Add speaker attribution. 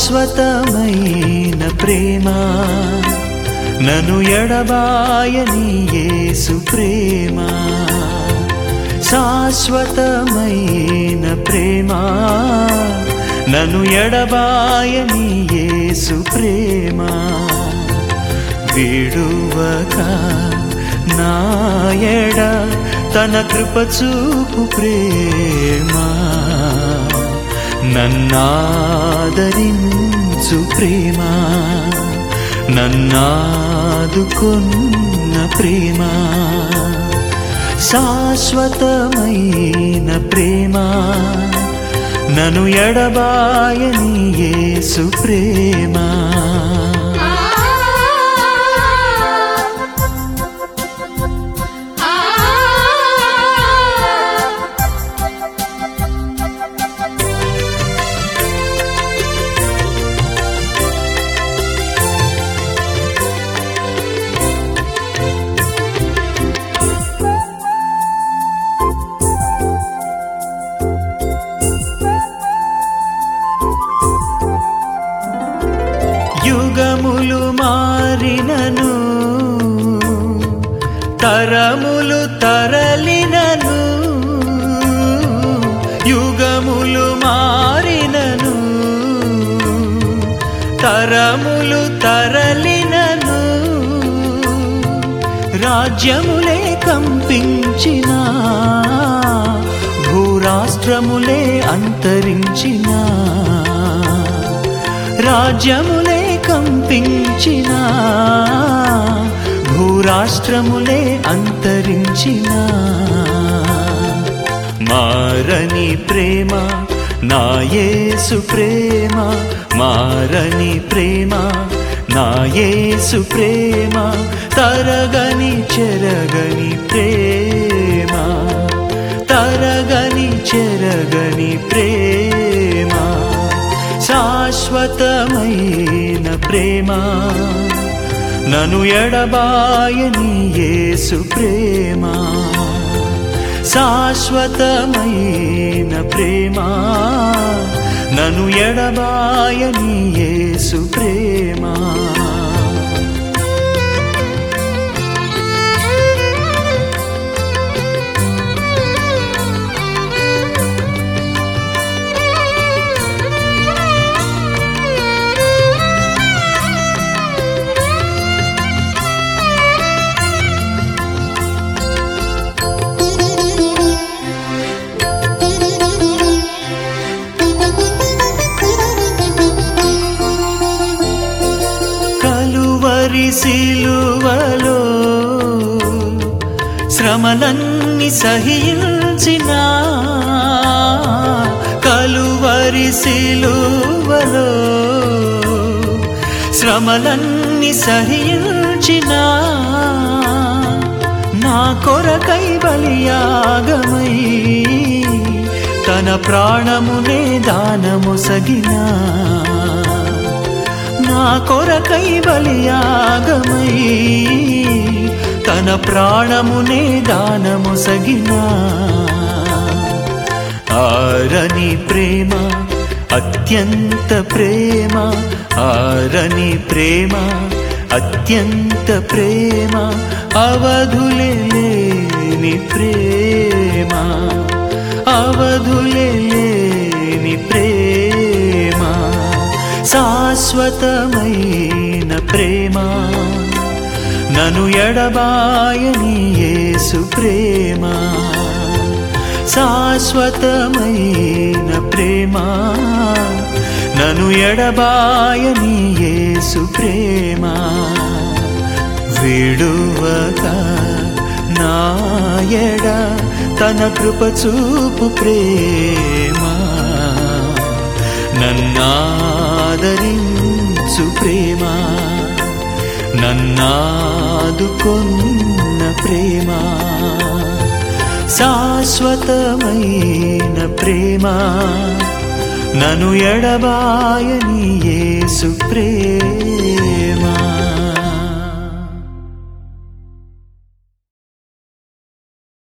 Speaker 1: శాశ్వతమైన ప్రేమ నను ఎడబాయని యేసు ప్రేమ శాశ్వతమైన ప్రేమ నను ఎడబాయని యేసు ప్రేమ విడువక నాయడ తన కృప చూపు ప్రేమ నన్నాదరించు ప్రేమ నన్నాదుకున్న ప్రేమ శాశ్వతమైన ప్రేమ నను ఎడబాయని యేసు ప్రేమ యుగములు మారినను తరములు తరలినను యుగములు మారినను తరములు తరలినను రాజ్యములే కంపించిన భూరాష్ట్రములే అంతరించినా రాజ్యములే కంపించిన భూరాష్ట్రములే అంతరించిన మారని ప్రేమ నాయేసు ప్రేమ మారని ప్రేమ నాయేసు ప్రేమ తరగని చెరగని ప్రేమ తరగని చెరగని ప్రేమ శాశ్వతమైన ప్రేమ నను ఎడబాయని యేసు ప్రేమ శాశ్వతమైన ప్రేమ నను ఎడబాయని యేసు ప్రేమ కలువరి సిలువలో శ్రమలన్నీ సహించిన కలువరి సిలువలో శ్రమలన్నీ సహించిన నా కొరకై బలియాగమై తన ప్రాణమునే దానము సగినా నా కొరకై బలియాగమై తన ప్రాణమునే దానము సగినా ఆరని ప్రేమ అత్యంత ప్రేమ ఆరని ప్రేమ అత్యంత ప్రేమ అవధులే లేని ప్రేమ అవధులే లేని ప్రేమ శాశ్వతమైన ప్రేమ నను ఎడబాయని యేసు ప్రేమ శాశ్వతమైన ప్రేమ నను ఎడబాయని యేసు ప్రేమ విడువక నాయడ తన కృప చూపు ప్రేమ నన్నాదరించు ప్రేమ నన్నాదుకొన్న ప్రేమ శాశ్వతమైన ప్రేమ నను ఎడబాయని యేసు ప్రేమ